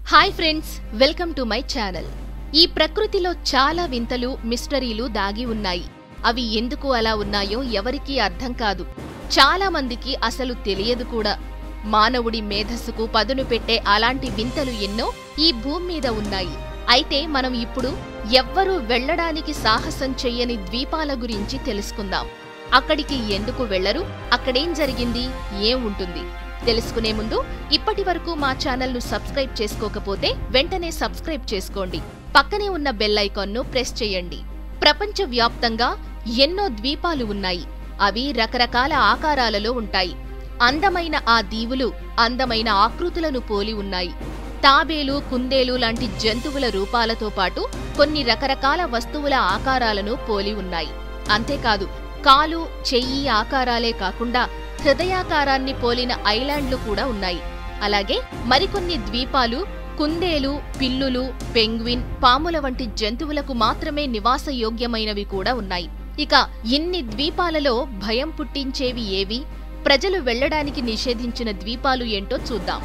hi friends welcome to my channel ఈ ప్రకృతిలో చాలా వింతలు మిస్టరీలు దాగి ఉన్నాయి అవి ఎందుకు అలా ఉన్నాయో ఎవరికీ అర్థం కాదు చాలా మందికి అసలు తెలియదు కూడా మానవుడి మేధస్సుకు పదును పెట్టే అలాంటి వింతలు ఎన్నో ఈ భూమి మీద ఉన్నాయి అయితే మనం ఇప్పుడు ఎవ్వరూ వెళ్ళడానికి సాహసం చెయ్యని ద్వీపాల గురించి తెలుసుకుందాం అక్కడికి ఎందుకు వెళ్లరు అక్కడేం జరిగింది ఏం ఉంటుంది తెలుసుకునే ముందు ఇప్పటి వరకు మా ఛానల్ను సబ్స్క్రైబ్ చేసుకోకపోతే వెంటనే సబ్స్క్రైబ్ చేసుకోండి పక్కనే ఉన్న బెల్ ఐకాన్ను ప్రెస్ చేయండి ప్రపంచ వ్యాప్తంగా ఎన్నో ద్వీపాలు ఉన్నాయి అవి రకరకాల ఆకారాలలో ఉంటాయి అందమైన ఆ దీవులు అందమైన ఆకృతులను పోలి ఉన్నాయి తాబేలు కుందేలు లాంటి జంతువుల రూపాలతో పాటు కొన్ని రకరకాల వస్తువుల ఆకారాలను పోలి ఉన్నాయి అంతేకాదు కాలు చెయ్యి ఆకారాలే కాకుండా హృదయాకారాన్ని పోలిన ఐలాండ్లు కూడా ఉన్నాయి అలాగే మరికొన్ని ద్వీపాలు కుందేలు పిల్లులు పెంగ్విన్ పాముల వంటి జంతువులకు మాత్రమే నివాసయోగ్యమైనవి కూడా ఉన్నాయి ఇక ఇన్ని ద్వీపాలలో భయం పుట్టించేవి ఏవి ప్రజలు వెళ్ళడానికి నిషేధించిన ద్వీపాలు ఏంటో చూద్దాం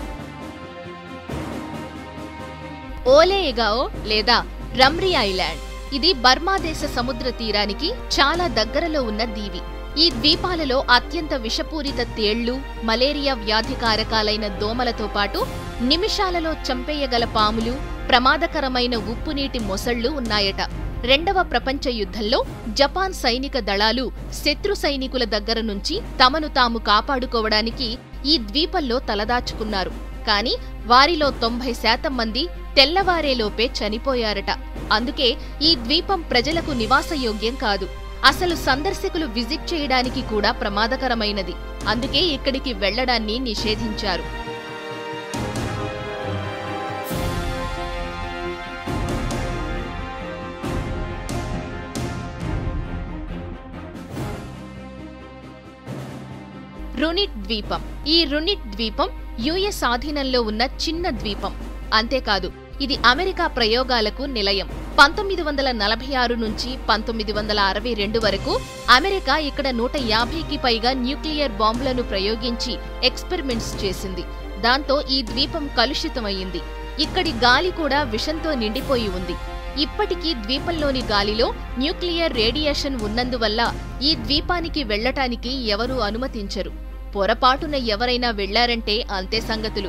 ఓలేఎగాఓ లేదా రమ్రి ఐలాండ్ ఇది బర్మా దేశ సముద్ర తీరానికి చాలా దగ్గరలో ఉన్న దీవి ఈ ద్వీపాలలో అత్యంత విషపూరిత తేళ్లు మలేరియా వ్యాధికారకాలైన దోమలతో పాటు నిమిషాలలో చంపేయగల పాములు ప్రమాదకరమైన ఉప్పునీటి మొసళ్లు ఉన్నాయట రెండవ ప్రపంచ యుద్ధంలో జపాన్ సైనిక దళాలు శత్రు సైనికుల దగ్గర నుంచి తమను తాము కాపాడుకోవడానికి ఈ ద్వీపంలో తలదాచుకున్నారు కాని వారిలో తొంభై శాతం మంది తెల్లవారేలోపే చనిపోయారట అందుకే ఈ ద్వీపం ప్రజలకు నివాసయోగ్యం కాదు అసలు సందర్శకులు విజిట్ చేయడానికి కూడా ప్రమాదకరమైనది అందుకే ఇక్కడికి వెళ్లడాన్ని నిషేధించారు రునిట్ ద్వీపం ఈ రునిట్ ద్వీపం యుఎస్ ఆధీనంలో ఉన్న చిన్న ద్వీపం అంతేకాదు ఇది అమెరికా ప్రయోగాలకు నిలయం పంతొమ్మిది వందల నలభై ఆరు నుంచి పంతొమ్మిది వందల అరవై రెండు వరకు అమెరికా ఇక్కడ నూట యాభైకి పైగా న్యూక్లియర్ బాంబులను ప్రయోగించి ఎక్స్పెరిమెంట్స్ చేసింది దాంతో ఈ ద్వీపం కలుషితమయ్యింది ఇక్కడి గాలి కూడా విషంతో నిండిపోయి ఉంది ఇప్పటికీ ద్వీపంలోని గాలిలో న్యూక్లియర్ రేడియేషన్ ఉన్నందువల్ల ఈ ద్వీపానికి వెళ్లటానికి ఎవరూ అనుమతించరు పొరపాటున ఎవరైనా వెళ్లారంటే అంతే సంగతులు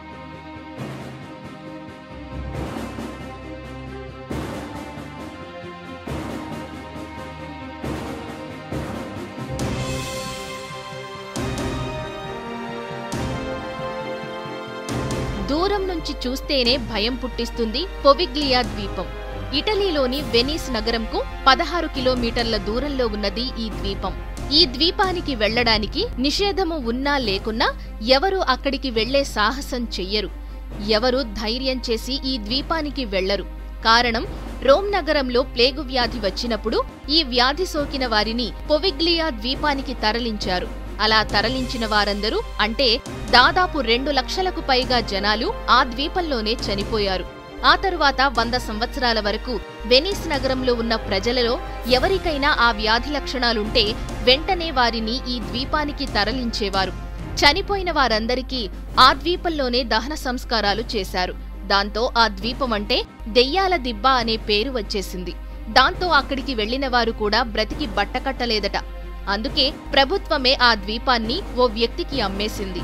దూరం నుంచి చూస్తేనే భయం పుట్టిస్తుంది పొవిగ్లియా ద్వీపం ఇటలీలోని వెనీస్ నగరంకు పదహారు కిలోమీటర్ల దూరంలో ఉన్నది ఈ ద్వీపం ఈ ద్వీపానికి వెళ్లడానికి నిషేధము ఉన్నా లేకున్నా ఎవరు అక్కడికి వెళ్లే సాహసం చెయ్యరు ఎవరు ధైర్యం చేసి ఈ ద్వీపానికి వెళ్లరు కారణం రోమ్ నగరంలో ప్లేగు వ్యాధి వచ్చినప్పుడు ఈ వ్యాధి సోకిన వారిని పొవిగ్లియా ద్వీపానికి తరలించారు అలా తరలించిన వారందరూ అంటే దాదాపు రెండు లక్షలకు పైగా జనాలు ఆ ద్వీపంలోనే చనిపోయారు ఆ తరువాత వంద సంవత్సరాల వరకు వెనీస్ నగరంలో ఉన్న ప్రజలలో ఎవరికైనా ఆ వ్యాధి లక్షణాలుంటే వెంటనే వారిని ఈ ద్వీపానికి తరలించేవారు చనిపోయిన వారందరికీ ఆ ద్వీపంలోనే దహన సంస్కారాలు చేశారు దాంతో ఆ ద్వీపం అంటే దెయ్యాల దిబ్బ అనే పేరు వచ్చేసింది దాంతో అక్కడికి వెళ్లిన వారు కూడా బ్రతికి బట్టకట్టలేదట అందుకే ప్రభుత్వమే ఆ ద్వీపాన్ని ఓ వ్యక్తికి అమ్మేసింది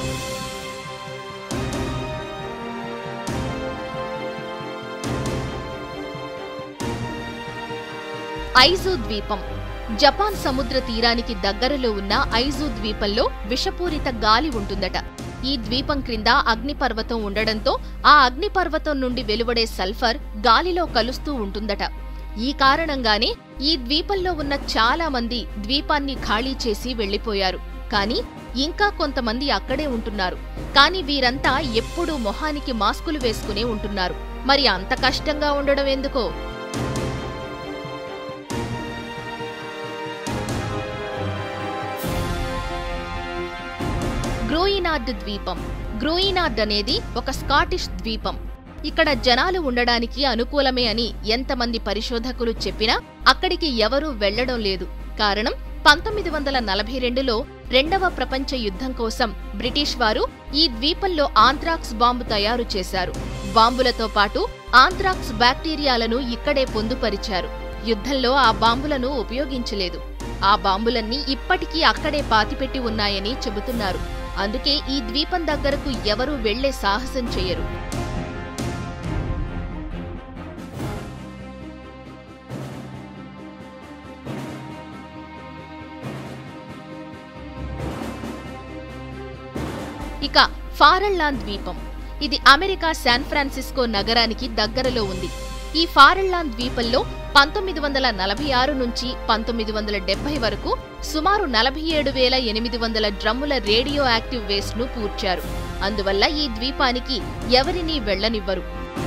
ఐజు ద్వీపం జపాన్ సముద్ర తీరానికి దగ్గరలో ఉన్న ఐజు ద్వీపంలో విషపూరిత గాలి ఉంటుందట ఈ ద్వీపం క్రింద అగ్నిపర్వతం ఉండడంతో ఆ అగ్నిపర్వతం నుండి వెలువడే సల్ఫర్ గాలిలో కలుస్తూ ఉంటుందట ఈ కారణంగానే ఈ ద్వీపంలో ఉన్న చాలా మంది ద్వీపాన్ని ఖాళీ చేసి వెళ్లిపోయారు కానీ ఇంకా కొంతమంది అక్కడే ఉంటున్నారు కానీ వీరంతా ఎప్పుడూ మొహానికి మాస్కులు వేసుకునే ఉంటున్నారు మరి అంత కష్టంగా ఉండడం ఎందుకో గ్రోయినార్డ్ ద్వీపం గ్రోయినార్డ్ అనేది ఒక స్కాటిష్ ద్వీపం ఇక్కడ జనాలు ఉండడానికి అనుకూలమే అని ఎంతమంది పరిశోధకులు చెప్పినా అక్కడికి ఎవరూ వెళ్లడం లేదు కారణం పంతొమ్మిది వందల నలభై రెండులో రెండవ ప్రపంచ యుద్ధం కోసం బ్రిటిష్ వారు ఈ ద్వీపంలో ఆంథ్రాక్స్ బాంబు తయారు చేశారు బాంబులతో పాటు ఆంథ్రాక్స్ బ్యాక్టీరియాలను ఇక్కడే పొందుపరిచారు యుద్ధంలో ఆ బాంబులను ఉపయోగించలేదు ఆ బాంబులన్నీ ఇప్పటికీ అక్కడే పాతిపెట్టి ఉన్నాయని చెబుతున్నారు అందుకే ఈ ద్వీపం దగ్గరకు ఎవరూ వెళ్లే సాహసం చెయ్యరు ఇక ఫారెల్లాన్ ద్వీపం ఇది అమెరికా శాన్ ఫ్రాన్సిస్కో నగరానికి దగ్గరలో ఉంది ఈ ఫారెల్లాన్ ద్వీపంలో పంతొమ్మిది వందల నలభై ఆరు నుంచి పంతొమ్మిది వందల డెబ్బై వరకు సుమారు నలభై ఏడు వేల ఎనిమిది వందల డ్రమ్ముల రేడియో యాక్టివ్ వేస్ట్ ను పూడ్చారు అందువల్ల ఈ ద్వీపానికి ఎవరినీ వెళ్లనివ్వరు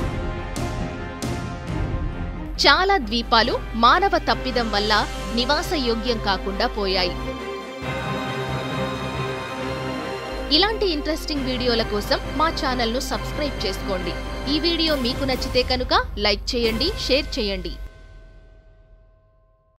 చాలా ద్వీపాలు మానవ తప్పిదం వల్ల నివాసయోగ్యం కాకుండా పోయాయి ఇలాంటి ఇంట్రెస్టింగ్ వీడియోల కోసం మా ఛానల్ను సబ్స్క్రైబ్ చేసుకోండి ఈ వీడియో మీకు నచ్చితే కనుక లైక్ చేయండి షేర్ చేయండి